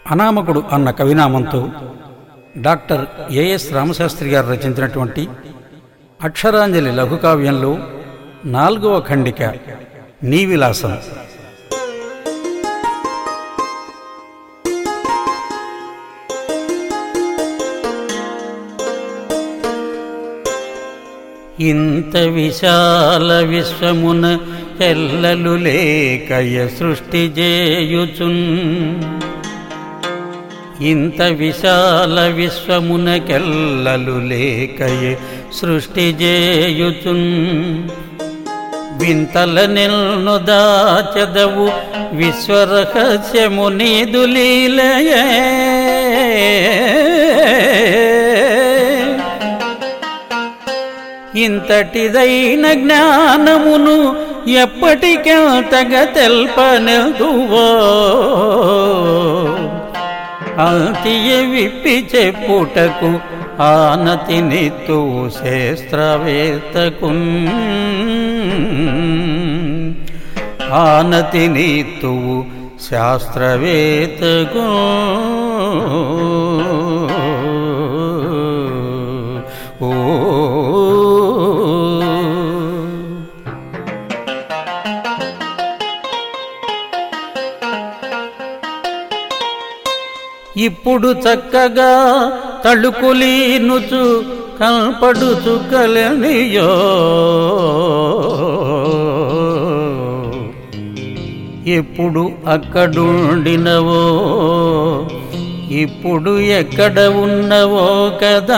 అనామకుడు అన్న కవినామంతో doctor as Ramasastri గారు రచించినటువంటి అక్షరాంజలి లఘుకావ్యంలో నాలుగవ ఖండిక నీ విలాసం ఇంత విశాల విశ్వమున ఎల్లలు లేకయ సృష్టి చేయుచున్ ఇంత విశాల విశ్వమునకెల్లలు లేకయే సృష్టి చేయుచున్ వింతల నిల్ను దాచదవు విశ్వరహస్యము నీదు లీలయే ఇంతటిదైన జ్ఞానమును ఎప్పటికెంతగా తెల్పనెదువో అంతియ విప్పి చెప్పుటకు ఆనతి నిత్తు శాస్త్రవేత్తకు ఆనతి నిత్తు శాస్త్రవేత్తకు ఓ ఇప్పుడు చక్కగా తళుకులీనుచు కల్పడుచు కలనియో ఎప్పుడు అక్కడుండినవో ఇప్పుడు ఎక్కడ ఉన్నవో కదా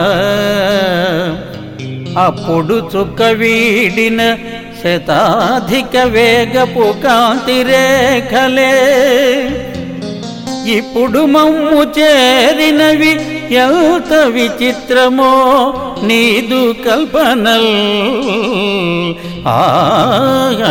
అప్పుడు చుక్క వీడిన శతాధిక వేగపు కాంతి రేఖలే ఇప్పుడు మమ్ము చేరినవి ఎంత విచిత్రమో నీదు కల్పనల్ ఆయా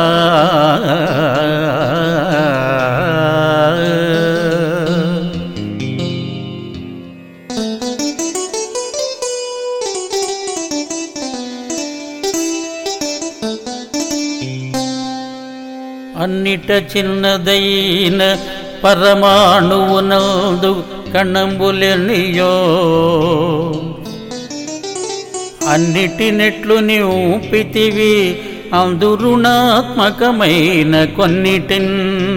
అన్నిట చిన్నదైన పరమాణువునందు కణంబులెనియో అన్నిటినెట్లు నీవు పితివి అందురుణాత్మకమైన కొన్నిటిన్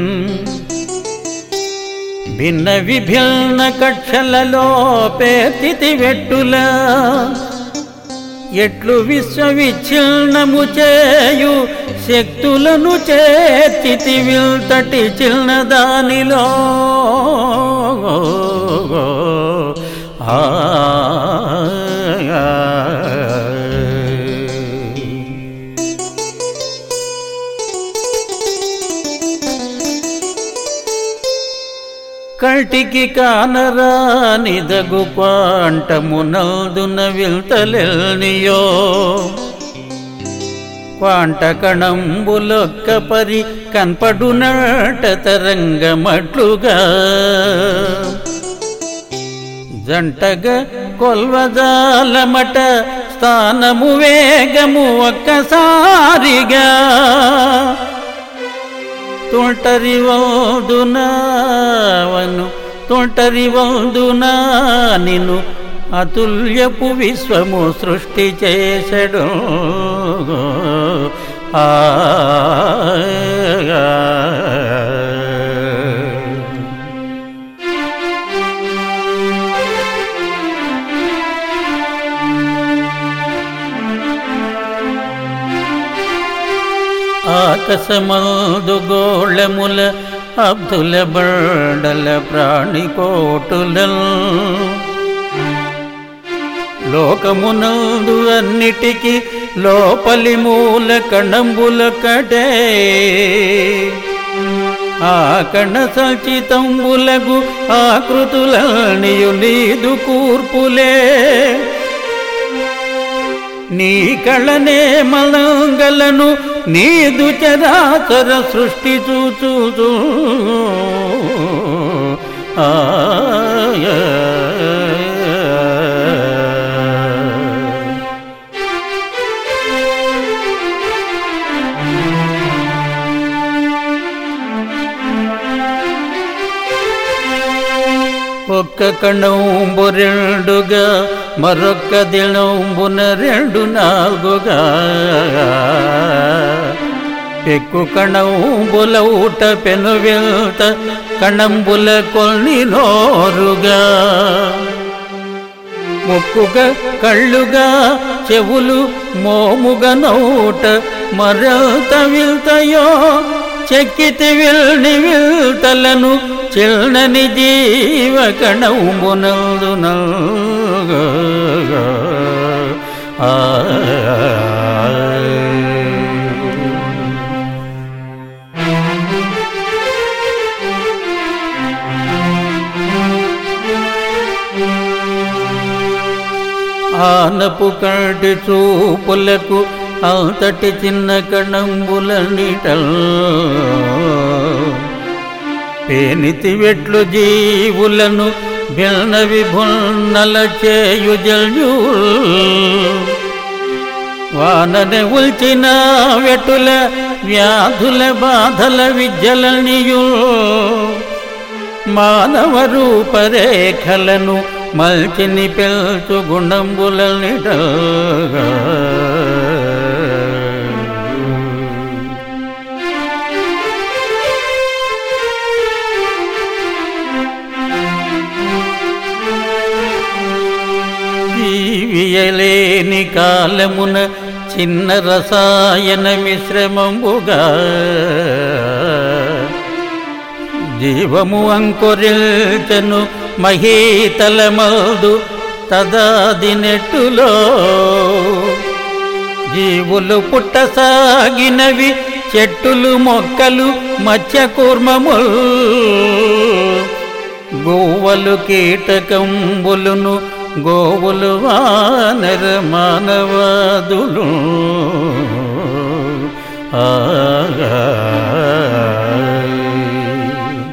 భిన్న విభిన్న కక్షలలో పేర్చితి వెట్టులా ఎట్లు విశ్వవిచ్ఛిన్నము చేయు శక్తులను చేర్చితి విల్తటి చిన్న దానిలో ఆ కంటికి కానరానిదగు క్వాంటమునందున విల్తలెల్నియో క్వాంట కణంబులొక్క పరి కన్పడునట తరంగమట్లుగా జంటగా కొల్వజాలమట స్థానము వేగము ఒక్కసారిగా తొంటరి వందునావను తొంటరి వందునా నిన్ను అతుల్యపు విశ్వము సృష్టి చేసడు ఆ ఆకాశమందు గోళముల అబ్దుల బండల ప్రాణికోటుల లోకమునందు అన్నిటికీ లోపలి మూల కణంబుల కటే ఆ కణ సచితంబులకు ఆకృతులనియు నీదు కూర్పులే నీ కళనే మలంగలను నీదు చరాచర సృష్టి చూచూ ఆయా ఒక్క కణంబు రెండుగా మరొక్క దినంబున రెండు నాలుగుగా పెక్కు కణంబుల ఊట పెను వెళ్త కణంబుల కొన్ని నోరుగా ముక్కుగా కళ్ళుగా చెవులు మోముగా నోట మరత విల్తయో చెక్కితి విల్ని విల్తలను చిల్నని జీవ కణమునందు ఆ ఆనపు కంటి చూపులకు అంతటి చిన్న కణంబుల నీటల్ పేనితి వెట్లు జీవులను భిన్న విభున్నల చేయు జల్యు వానని ఉల్చిన వెటుల వ్యాధుల బాధల విద్యలనియు మానవ రూపరేఖలను మల్చిని పెల్చు గుణంబుల నిడల్గా జీవియలేని కాలమున చిన్న రసాయన మిశ్రమంబుగా జీవము అంకురిల్చను మహీతలమల్దు తదాదినెట్టులో జీవులు పుట్టసాగినవి చెట్టులు మొక్కలు మత్స్య కూర్మములు గోవలు కీటకంబులును గోవులు వానర మానవాదులు ఆ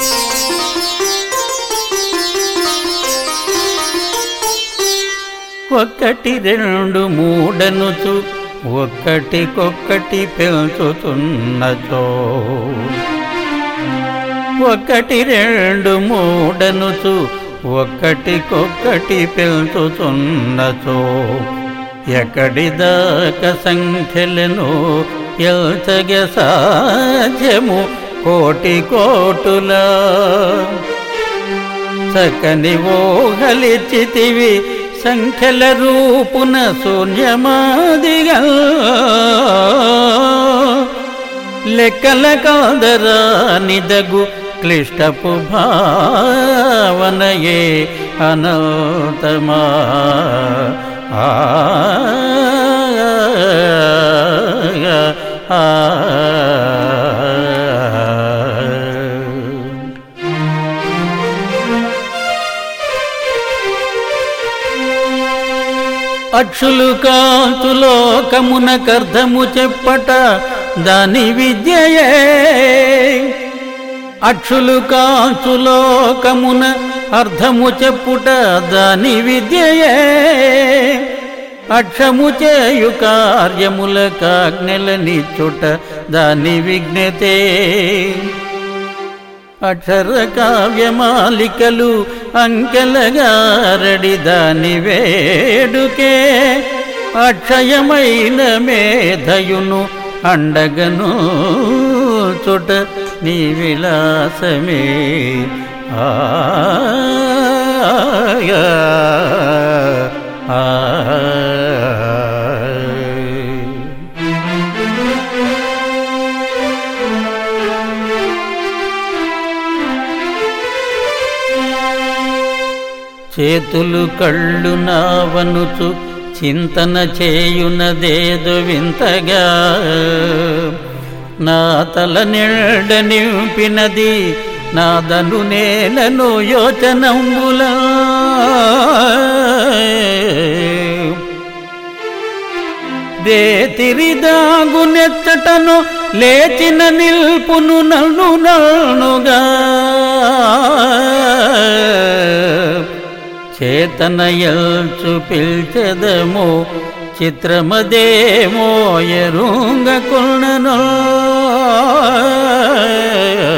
ఒక్కటి రెండు మూడనుచు ఒక్కటికొక్కటి పెంచుతున్నచో ఒకటి రెండు మూడనుచు ఒక్కటికొక్కటి పెంచుతున్నచో ఎక్కడి దాకా సంఖ్యలను ఎల్చగ సాధ్యము కోటి కోటులా చక్కని ఓహలిచితివి సంఖ్యల రూపున శూన్యమాదిగా లెక్కల కాదరా నిదగు క్లిష్టపు భావనయే అనంతమా ఆ ఆ, ఆ. అక్షులు కాంతులోకమున కర్ధము చెప్పట దాని విద్యయే అక్షులు కాంతులోకమున అర్థము చెప్పుట దాని విద్యయే అక్షము చేయు కార్యముల కాజ్ఞల నిచ్చుట దాని విజ్ఞతే అక్షర కావ్యమాలికలు అంకెలగారడి దాని వేడుకే అక్షయమైన మేధయును అండగను చుట నీ విలాసమే ఆ ఆ, ఆ. చేతులు కళ్ళు నావనుచు చింతన చేయునదేదు వింతగా నా తల నిండ నింపినది నాదను నేలను యోచనంబులా దేతిరిదాగు నెచ్చటను లేచిన నిల్పును నన్ను నన్నుగా చేతనయల్చు పిల్చెదము చిత్రమదేమో ఎరుంగ కొనను